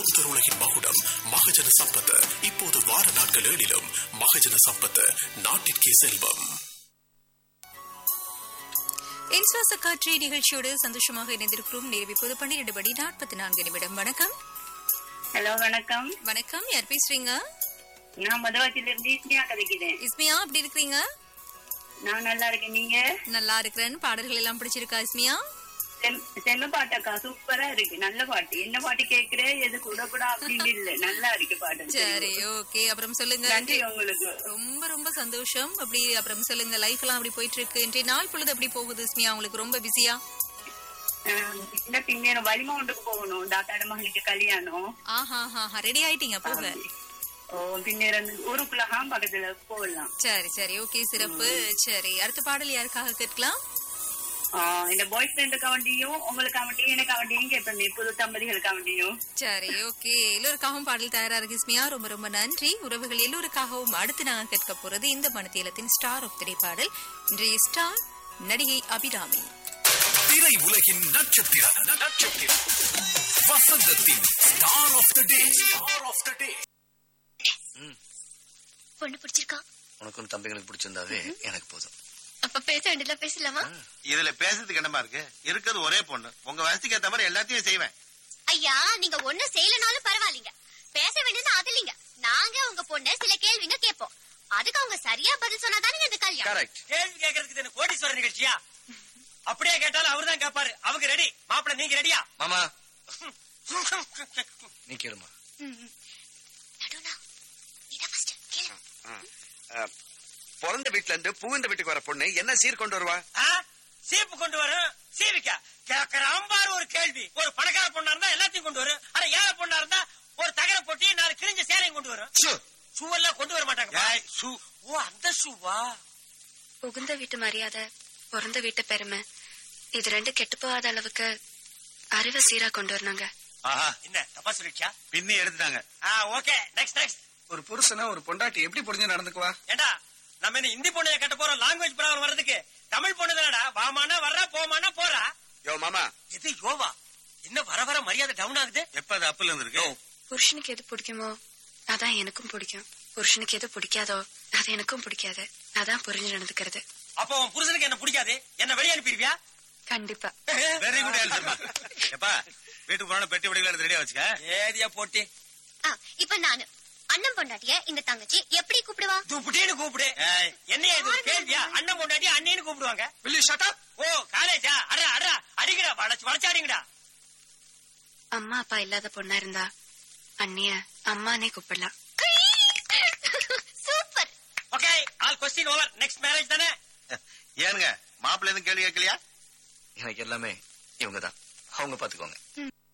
Computer உலகின் மகுடம் மகஜன சம்பத் இப்போது வார நாட்கள் ஏழிலும் மகஜன சம்பத் நாட்டிற்கே செல்வம் இன்சுவாச காட்சி நிகழ்ச்சியோடு சந்தோஷமாக இணைந்திருக்கிறோம் நேரம் இப்போது பன்னிரண்டு மணி நாற்பத்தி நான்கு நிமிடம் வணக்கம் ஹலோ வணக்கம் வணக்கம் யார் பேசுறீங்க நான் மதுவாச்சில இருந்து இஸ்மியா கதைக்கிறேன் இஸ்மியா அப்படி இருக்கிறீங்க நான் நல்லா இருக்கேன் நீங்க நல்லா இருக்கிறேன் பாடல்கள் எல்லாம் பிடிச்சிருக்கா இஸ்மியா செம்- செம்ம பாட்டக்கா சூப்பரா இருக்கு நல்ல பாட்டு என்ன பாட்டு கேக்குற எது கூட கூட அப்படின்னு இல்ல நல்லா இருக்கு பாட்டு சரி ஓகே அப்புறம் சொல்லுங்க நன்றி உங்களுக்கு ரொம்ப ரொம்ப சந்தோஷம் அப்படி அப்புறம் சொல்லுங்க லைஃப் எல்லாம் அப்படி போயிட்டு இருக்கு இன்றைய நாள் பொழுது எப்படி போகுது இஸ்மியா உங்களுக்கு ரொம்ப பிஸியா அஹ், இந்த பின்னேரம் வலிமவுண்டுக்கு போகணும் தாத்தாட மகனுக்கு கல்யாணம் ஆஹா ஆஹா ரெடி ஆயிட்டீங்க போக ஓ பின்னேரம் ஊருக்குள்ள ஹாம் பக்கத்துல போகலாம் சரி சரி ஓகே சிறப்பு சரி அடுத்த பாடல் யாருக்காக கேட்கலாம் ஆஹ், இந்த பாய் ஃப்ரெண்டுக்கு அவண்டியும் உங்களுக்கு அவண்டியும் எனக்கு அவண்டியும் கேட்பேன் புது தம்பதிகளுக்கு அவண்டியும் சரி ஓகே எல்லோருக்காகவும் பாடல் தயாரா இருக்கு இஸ்மியா ரொம்ப ரொம்ப நன்றி உறவுகள் எல்லோருக்காகவும் அடுத்து நாங்க கேட்க போறது இந்த மனத்தியலத்தின் ஸ்டார் ஆஃப் திரைப்பாடல் இன்றைய ஸ்டார் நடிகை அபிராமி திரை உலகின் நட்சத்திரம் நட்சத்திரம் வசந்தத்தின் star of the day star of the day பொண்ணு பிடிச்சிருக்கா உனக்கும் தம்பிங்களுக்கு பிடிச்சிருந்தாவே எனக்கு போதும் அப்ப பேச வேண்டியதுல பேசலாமா இதுல பேசுறதுக்கு என்னமா இருக்கு இருக்கிறது ஒரே பொண்ணு உங்க வசதிக்கு ஏத்த மாதிரி எல்லாத்தையும் செய்வேன் ஐயா நீங்க ஒண்ணு செய்யலனாலும் பரவாயில்லைங்க பேச வேண்டியது அது இல்லைங்க நாங்க உங்க பொண்ண சில கேள்விங்க கேட்போம் அதுக்கு அவங்க சரியா பதில் சொன்னாதானே இந்த கல்யாணம் கரெக்ட் கேள்வி கேட்கறதுக்கு இது கோடீஸ்வர நிகழ்ச்சியா அப்படியே கேட்டாலும் அவர்தான் கேட்பாரு அவங்க ரெடி மாப்பிள்ள நீங்க ரெடியா மாமா நீ கேளுமா நடுனா நீதான் first கேளு பிறந்த வீட்ல இருந்து புகுந்த வீட்டுக்கு வர பொண்ணு என்ன சீர் கொண்டு வருவா ஆ? சீப்பு கொண்டு வரும் சீவிக்கா கேக்குறான் பாரு ஒரு கேள்வி ஒரு பணக்கார பொண்ணா இருந்தா எல்லாத்தையும் கொண்டு வரும் ஆனா ஏழை பொண்ணா இருந்தா ஒரு தகர போட்டி நாலு கிழிஞ்ச சேலையும் கொண்டு வரும் ஷூவெல்லாம் கொண்டு வர மாட்டாங்க ஏய், ஷூ. ஓ அந்த ஷூவா புகுந்த வீட்டு மரியாதை பிறந்த வீட்டு பெருமை இது ரெண்டு கெட்டு போகாத அளவுக்கு அறிவை சீரா கொண்டு வரணுங்க ஆஹா என்ன தப்பா சொல்லிடுச்சா பின்னி எடுத்துட்டாங்க ஆ ஓகே நெக்ஸ்ட் நெக்ஸ்ட் ஒரு புருஷனா ஒரு பொண்டாட்டி எப்படி புரிஞ்சு நடந்துக்குவா ஏண்டா நம்ம என்ன ஹிந்தி பொண்ணைய கட்ட போறோம் லாங்குவேஜ் ப்ராப்ளம் வர்றதுக்கு தமிழ் பொண்ணு தானடா வாமானா வர்றா போமானா போறா யோ மாமா இது யோவா என்ன வர வர மரியாதை டவுன் ஆகுது எப்ப அது அப்புல இருந்திருக்கு புருஷனுக்கு எது பிடிக்குமோ அதான் எனக்கும் பிடிக்கும் புருஷனுக்கு எது பிடிக்காதோ அது எனக்கும் பிடிக்காது அதான் புரிஞ்சு நடந்துக்கிறது அப்போ உன் புருஷனுக்கு என்ன பிடிக்காது என்ன வெளியே அனுப்பிடுவியா கண்டிப்பா வெரி குட் ஆன்சர் எப்பா வீட்டுக்கு போனா பெட்டி வடிகளை எடுத்து ரெடியா வச்சுக்க ஏதியா போட்டி ஆ, இப்ப நானு அண்ணன் பொண்டாட்டிய இந்த தங்கச்சி எப்படி கூப்பிடுவா துப்புட்டின்னு கூப்பிடு ஏய். என்னையா இது ஒரு கேள்வியா அண்ணன் பொண்டாட்டி அண்ணின்னு கூப்பிடுவாங்க will you shut up ஓ காலேஜா அடா அடா அடிக்கடா வளைச்சு வளைச்சாடிங்கடா அம்மா அப்பா இல்லாத பொண்ணா இருந்தா அண்ணிய அம்மானே கூப்பிடலாம் super okay all question over next marriage தானே ஏனுங்க மாப்பிள்ளை எதுவும் கேள்வி கேட்கலையா எனக்கு எல்லாமே இவங்க தான் அவங்க பாத்துக்கோங்க